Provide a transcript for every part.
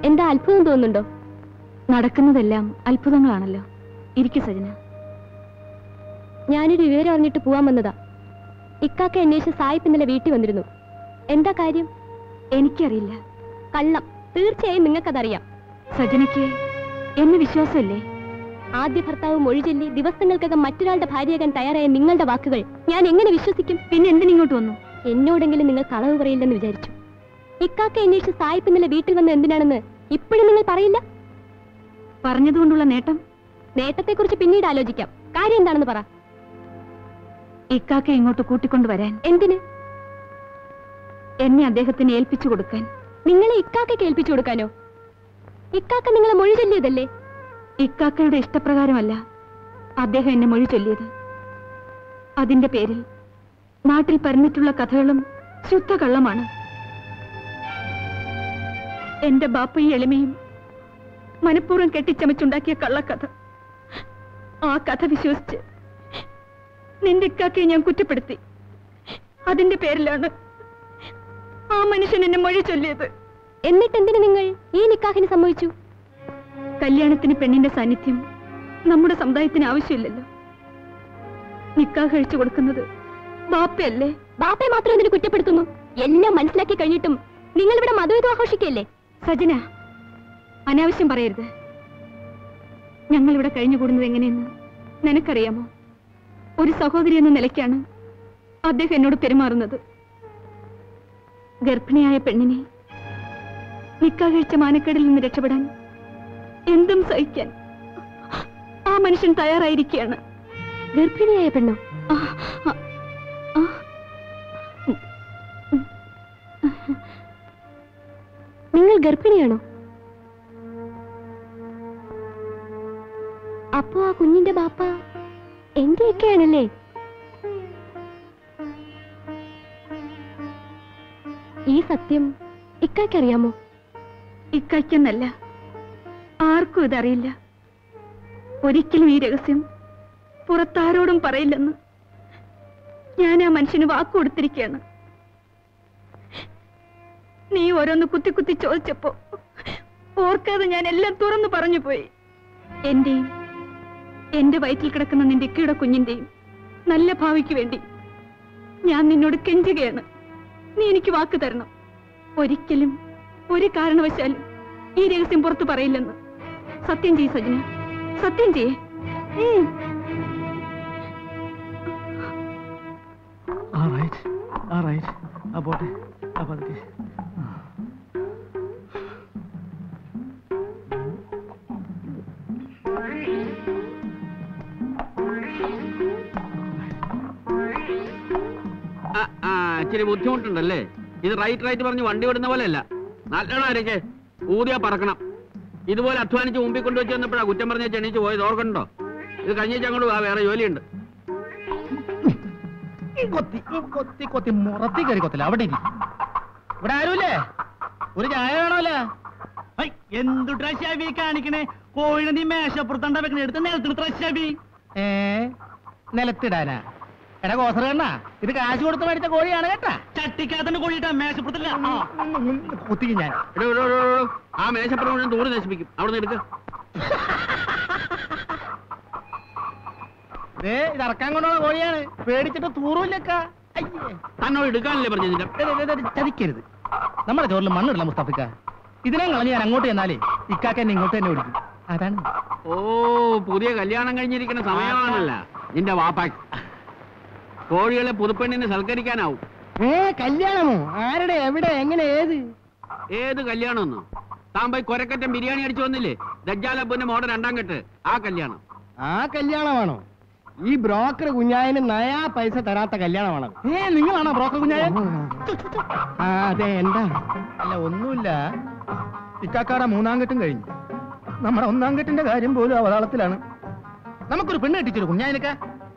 എന്താ അത്ഭുതം തോന്നുന്നുണ്ടോ നടക്കുന്നതെല്ലാം അത്ഭുതങ്ങളാണല്ലോ ഇരിക്കു സജന ഞാനൊരു വിവരം അറിഞ്ഞിട്ട് പോവാൻ വന്നതാ ഇക്കാക്ക അന്വേഷിച്ച് സായിപ്പ് ഇന്നലെ വീട്ടിൽ വന്നിരുന്നു എന്താ കാര്യം എനിക്കറിയില്ല കള്ളം തീർച്ചയായും നിങ്ങൾക്കതറിയാം സജനയ്ക്ക് എന്നെ വിശ്വാസമല്ലേ ആദ്യ ഭർത്താവ് മൊഴി ചൊല്ലി ദിവസങ്ങൾക്കകം മറ്റൊരാളുടെ ഭാര്യയാകാൻ തയ്യാറായ നിങ്ങളുടെ വാക്കുകൾ ഞാൻ എങ്ങനെ വിശ്വസിക്കും പിന്നെ എന്തിനിങ്ങോട്ട് വന്നു എന്നോടെങ്കിലും നിങ്ങൾ കളവ് പറയില്ലെന്ന് വിചാരിച്ചു ഇക്കാക്ക അന്വേഷിച്ച് സായിപ്പ് ഇന്നലെ വീട്ടിൽ വന്ന എന്തിനാണെന്ന് ഇപ്പോഴും നിങ്ങൾ പറയില്ല പറഞ്ഞതുകൊണ്ടുള്ള നേട്ടം നേട്ടത്തെക്കുറിച്ച് പിന്നീട് ആലോചിക്കാം കാര്യം എന്താണെന്ന് പറ ഇക്കാക്ക ഇങ്ങോട്ട് കൂട്ടിക്കൊണ്ടുവരാൻ എന്തിന് എന്നെ അദ്ദേഹത്തിന് ഏൽപ്പിച്ചു കൊടുക്കാൻ നിങ്ങളെ ഇക്കാക്ക കേൾപ്പിച്ചു കൊടുക്കാനോ ഇക്കാക്ക നിങ്ങളെ മൊഴി ചൊല്ലിയതല്ലേ ഇക്കാക്കയുടെ ഇഷ്ടപ്രകാരമല്ല അദ്ദേഹം എന്നെ മൊഴി ചൊല്ലിയത് അതിന്റെ പേരിൽ നാട്ടിൽ പരന്നിട്ടുള്ള കഥകളും ശുദ്ധ കള്ളമാണ് എന്റെ ബാപ്പയും എളിമയും മനഃപൂർവ്വം കെട്ടിച്ചമച്ചുണ്ടാക്കിയ കള്ളക്കഥ ആ കഥ വിശ്വസിച്ച് നിന്റെ ഇക്കാക്കയെ ഞാൻ കുറ്റപ്പെടുത്തി അതിന്റെ പേരിലാണ് ആ മനുഷ്യൻ എന്നെ മൊഴി ചൊല്ലിയത് എന്നിട്ട് എന്തിന് നിങ്ങൾ ഈ നിക്കാഹിന് സമ്മതിച്ചു കല്യാണത്തിന് പെണ്ണിന്റെ സാന്നിധ്യം നമ്മുടെ സമുദായത്തിന് ആവശ്യമില്ലല്ലോ നിക്കാഹ് കഴിച്ചു കൊടുക്കുന്നത് ബാപ്പയല്ലേ ബാപ്പയെ മാത്രം എന്തിനു കുറ്റപ്പെടുത്തുന്നു എല്ലാം മനസ്സിലാക്കി കഴിഞ്ഞിട്ടും നിങ്ങൾ ഇവിടെ മധുവിധം ആഘോഷിക്കല്ലേ സജന അനാവശ്യം പറയരുത് ഞങ്ങൾ ഇവിടെ കഴിഞ്ഞുകൂടുന്നത് എങ്ങനെയെന്ന് നിനക്കറിയാമോ ഒരു സഹോദരി എന്ന നിലയ്ക്കാണ് അദ്ദേഹം എന്നോട് പെരുമാറുന്നത് ഗർഭിണിയായ പെണ്ണിനെ നിക്കാഹ് കഴിച്ച മാനക്കേടിൽ നിന്ന് രക്ഷപ്പെടാൻ എന്തും സഹിക്കാൻ ആ മനുഷ്യൻ തയ്യാറായിരിക്കുകയാണ് ഗർഭിണിയായ പെണ്ണോ ആ, ആ, ആ. നിങ്ങൾ ഗർഭിണിയാണോ അപ്പോ ആ കുഞ്ഞിന്റെ ബാപ്പ എന്റെയൊക്കെയാണല്ലേ ഈ സത്യം ഇക്കാക്കറിയാമോ ഇക്കയ്ക്കെന്നല്ല ആർക്കും ഇതറിയില്ല ഒരിക്കലും ഈ രഹസ്യം പുറത്താരോടും പറയില്ലെന്ന് ഞാൻ ആ മനുഷ്യന് വാക്കു കൊടുത്തിരിക്കുകയാണ് നീ ഓരോന്ന് കുത്തി കുത്തി ചോദിച്ചപ്പോ ഓർക്കാതെ ഞാൻ എല്ലാം തുറന്നു പറഞ്ഞു പോയി എന്റെയും എന്റെ വയറ്റിൽ കിടക്കുന്ന നിന്റെ ഇക്കയുടെ കുഞ്ഞിന്റെയും നല്ല ഭാവിക്ക് വേണ്ടി ഞാൻ നിന്നോട് കെഞ്ചുകയാണ് നീ എനിക്ക് വാക്ക് തരണം ഒരിക്കലും ഒരു കാരണവശാലും ഈ രഹസ്യം പുറത്തു പറയില്ലെന്ന് സത്യം ചെയ്യ് സജന സത്യം ചെയ്യേ ഉം. All right, all right. ആ പോട്ടെ ആ പതുക്കെ ആ, ആ, ഇച്ചിരി ബുദ്ധിമുട്ടുണ്ടല്ലേ ഇത് റൈറ്റ് റൈറ്റ് പറഞ്ഞ് വണ്ടി വിടുന്ന പോലെയല്ല നല്ലോണം ആരൊക്കെ ഊതിയാ പറക്കണം ഇതുപോലെ അധ്വാനിച്ച് മുമ്പിൽ കൊണ്ടുവച്ച് വന്നപ്പോഴാ കുറ്റം പറഞ്ഞ ചെണീച്ച് പോയത് ഓർക്കണ്ടോ ഇത് കഴിഞ്ഞ അങ്ങോട്ട് വാ വേറെ ജോലിയുണ്ട് ഈ കൊത്തി ഈ കൊത്തി കൊത്തി മുറത്തി കയറി കൊത്തില്ല അവിടെ ഇരി ഇവിടെ ആരുമില്ലേ ഒരു ചായ വേണമല്ലോ എന്തു ട്രഷാബി കാണിക്കണേ കോഴിനെ നീ മേശപ്പുറത്തണ്ട വെക്കണ എടുത്ത് നിലത്തിന് ട്രഷാബി ഏ നിലത്തിടാനാ എടാ കോസറണ്ണ ഇത് കാശ് കൊടുത്ത് മേടിച്ച കോഴിയാണ് കേട്ടാ ചട്ടിക്കകത്തിന്റെ കോഴിട്ടാ മേശപ്പുറത്തില്ല ആ. കുത്തിക്ക് ഞാൻ എടോ, എടോ, എടോ, എടോ. ആ മേശപ്പുറം മുഴുവൻ തൂറ് നശിപ്പിക്കും അവിടെ നിന്ന് എടുക്ക ദേ ഇത് ഇറക്കാൻ കൊണ്ടുള്ള കോഴിയാണ് പേടിച്ചിട്ട് തൂറുമില്ലക്ക തന്നോട് എടുക്കാനല്ലേ പറഞ്ഞു നിന്റെ ചതിക്കരുത് നമ്മുടെ ചോറിൽ മണ്ണിടില്ല മുസ്തഫിക്ക ഇതിനെ കളഞ്ഞ് ഞാൻ അങ്ങോട്ട് ചെന്നാലേ ഇക്കാക്ക എന്നെ ഇങ്ങോട്ട് തന്നെ ഓടിക്കും അതാണ് ഓ പുതിയ കല്യാണം കഴിഞ്ഞിരിക്കുന്ന സമയമാണല്ല നിന്റെ വാപ്പ കോഴികളെ പുതുപ്പെണ്ണിനെ സൽക്കരിക്കാനാവും ഏ കല്യാണമോ ആരുടെ എവിടെ എങ്ങനെ ഏത് ഏത് കല്യാണമെന്നോ താൻ പോയി കൊരക്കറ്റം ബിരിയാണി അടിച്ചു വന്നില്ലേ ദജ്ജാലപ്പുന്റെ മോടെ രണ്ടാം കെട്ട് ആ കല്യാണം ആ കല്യാണമാണോ ഈ ബ്രോക്കർ കുഞ്ഞായന് നയാ പൈസ തരാത്ത കല്യാണമാണോ ഏ നിങ്ങളാണോ ബ്രോക്കർ കുഞ്ഞായൻ ആ അതെ എന്താ അല്ല ഒന്നുമില്ല ഇക്കാക്കാടെ മൂന്നാം കെട്ടും കഴിഞ്ഞു നമ്മുടെ ഒന്നാം കെട്ടിന്റെ കാര്യം പോലും അവതാളത്തിലാണ് നമുക്കൊരു പെണ്ണ് കെട്ടിച്ചു കുഞ്ഞായനക്ക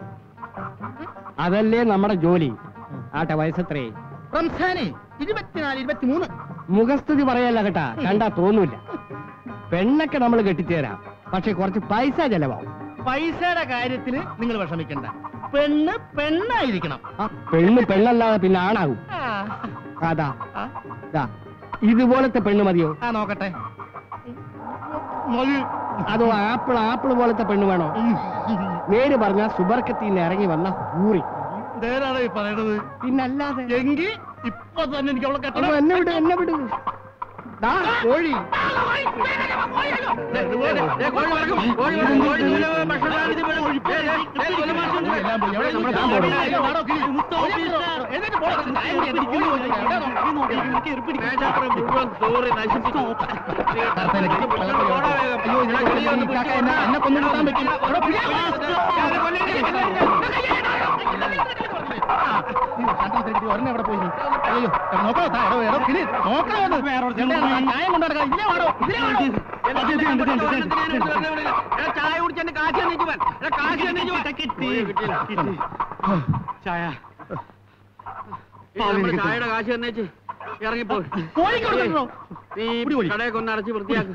അതല്ലേ നമ്മുടെ ജോലി ആട്ടെ വയസ്സത്രേ റംസാനെ ഇരുപത്തിനാല് ഇരുപത്തിമൂന്ന് മുഖസ്തുതി പറയല്ല കേട്ടാ കണ്ടാ തോന്നൂല പെണ്ണൊക്കെ നമ്മൾ കെട്ടിച്ചേരാം പക്ഷെ കുറച്ച് പൈസ ചെലവാവും പൈസയുടെ കാര്യത്തിന് നിങ്ങൾ വിഷമിക്കണ്ട പെണ്ണ് പെണ്ണായിരിക്കണം ആ, പെണ്ണ് പെണ്ണല്ലാതെ പിന്നെ ആണാകും അതാ ദാ, ഇതുപോലത്തെ പെണ്ണ് മതിയോ ആ നോക്കട്ടെ മതി അതോ ആപ്പിൾ ആപ്പിൾ പോലത്തെ പെണ്ണ് വേണോ നേര് പറഞ്ഞ സുബർക്കത്തിൽ ഇറങ്ങി വന്ന ഹൂറി നേരാണ് ഈ പറയണത് പിന്നല്ലാതെ എങ്കിൽ ഇപ്പൊ തന്നെ എനിക്ക് അവളെ അപ്പൊ കെട്ടണം എന്നെ വിട് എന്നെ വിട് ദാ, കോഴി ദേ, ദേ, ദേ, കോഴി പറക്കും. കോഴി പറക്കും. കോഴി ഇതിലെ ഭക്ഷണം കാണിച്ച് വിടും. ദേ, ദേ, ദേ, കൊലമാസം. എല്ലാം പോയി. എവിടെ നമ്മുടെ ഞാൻ പോയി. സാമ്പാർ. വാടോ, കിളി. എഴുന്നേറ്റ് പോടാ. മേശപ്പുറം മുഴുവൻ തോറി നശിപ്പിച്ചു. കറുത്തനെ കിട്ടി. മുഴുവൻ ഓടാ വേഗം. അയ്യോ, ഇതിനെ എടാ, കിളി ഒന്ന് ഈ കാക്ക പിടിച്ച് എന്നെ- എന്നെ കൊന്നു കൂട്ടാൻ പറ്റില്ല. എടാ, പിടി. എന്നെ കൊല്ലില്ല. ഒരെണ്ണം എവിടെ പോയി അയ്യോ നോക്കണോ താ, എടോ, എടോ, കിളി, നോക്കണോ ഒന്ന്? എന്താ, ന്യായം കൊണ്ട് നടക്കാം. ഇതിലേ വാടോ, ഇതിലേ വാടോ. എടാ, ചായ കുടിച്ചെന്റെ കാശ് തന്നേച്ചു പോൻ. എടാ, കാശ് തന്നേച്ചു പോൻ. കോഴി കിട്ടിയില്ല. ചായ ഈ നമ്മുടെ ചായയുടെ കാശ് തന്നേച്ച് ഇറങ്ങിപ്പോ കോഴിക്ക് കൊടുത്തിട്ടോ നീ പിടി കോഴി. കടയൊക്കെ ഒന്ന് അടച്ച് വൃത്തിയാക്ക്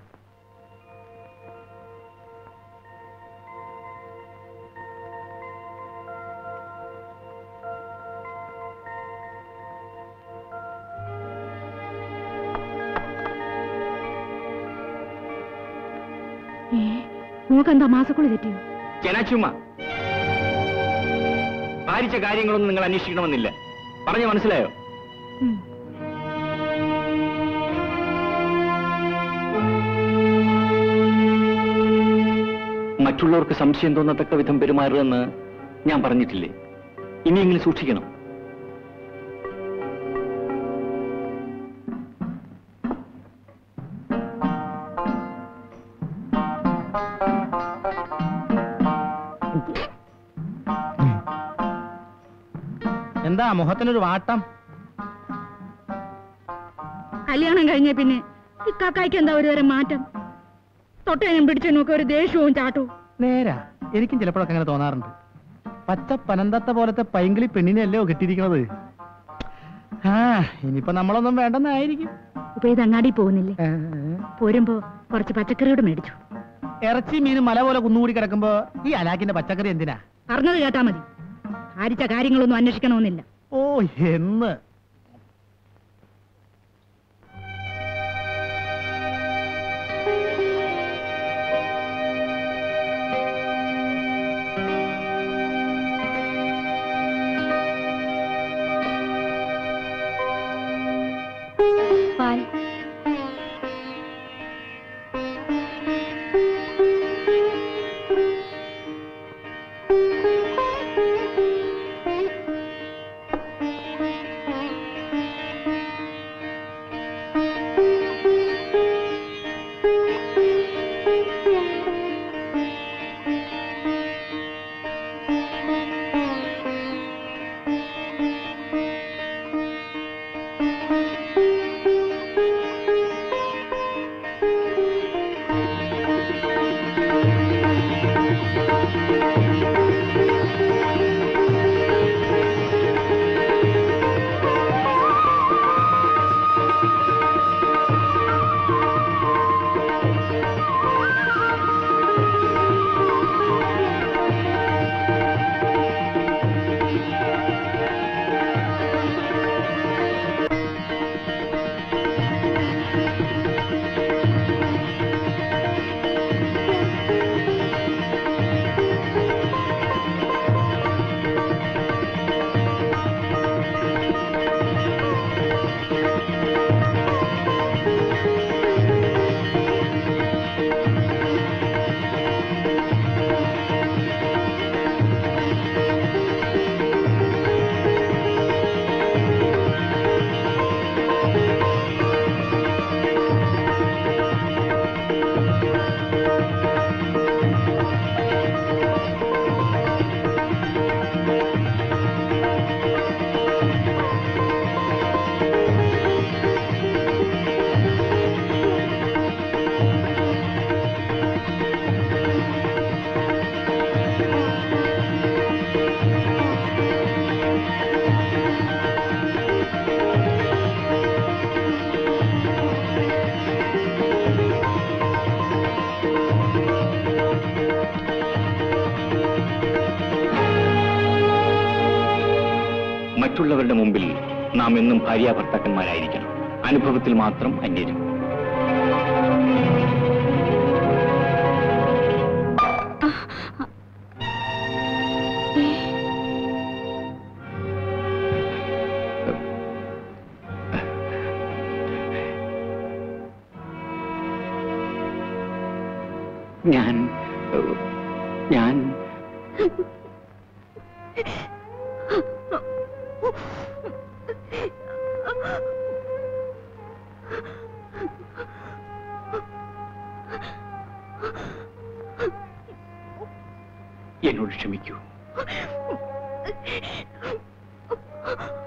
നോക്കെന്താ മാസക്കുളി തെറ്റിയോ ജനച്ചുമ ഭാരിച്ച കാര്യങ്ങളൊന്നും നിങ്ങൾ അന്വേഷിക്കണമെന്നില്ല പറഞ്ഞു മനസ്സിലായോ ഉം. മറ്റുള്ളവർക്ക് സംശയം തോന്നത്തക്ക വിധം പെരുമാറുമെന്ന് ഞാൻ പറഞ്ഞിട്ടില്ലേ ഇനിയെങ്കിലും സൂക്ഷിക്കണം എന്താ മുഖത്തിനൊരു വാട്ടം കല്യാണം കഴിഞ്ഞ പിന്നെ ഈ കാക്കായ്ക്ക് എന്താ ഒരു തരം മാറ്റം തൊട്ടേ ഞാൻ പിടിച്ചു നോക്കി ഒരു ദേഷ്യവും ചാട്ടവും നേരാ എനിക്കും ചിലപ്പോഴൊക്കെ അങ്ങനെ തോന്നാറുണ്ട് പച്ച പനന്തത്ത പോലത്തെ പൈങ്കിളി പെണ്ണിനെയല്ലേ കെട്ടിയിരിക്കുന്നത് ആ ഇനിയിപ്പോ നമ്മളൊന്നും വേണ്ടെന്നായിരിക്കും ഇപ്പൊ ഇത് അങ്ങാടി പോകുന്നില്ലേ ഏ, പോരുമ്പോ കുറച്ച് പച്ചക്കറിയോട് മേടിച്ചു ഇറച്ചി മീനും മല പോലെ കുന്നുകൂടി കിടക്കുമ്പോ ഈ അലാക്കിന്റെ പച്ചക്കറി എന്തിനാ പറഞ്ഞത് കേട്ടാ മതി ഭാരിച്ച കാര്യങ്ങളൊന്നും അന്വേഷിക്കണമെന്നില്ല ഓ എന്ന് പാൽ മറ്റുള്ളവരുടെ മുമ്പിൽ നാം എന്നും ഭാര്യാഭർത്താക്കന്മാരായിരിക്കണം അനുഭവത്തിൽ മാത്രം അന്യരും ഞാൻ ഏഹ്, ഞാൻ എന്നോട് ക്ഷമിക്കൂ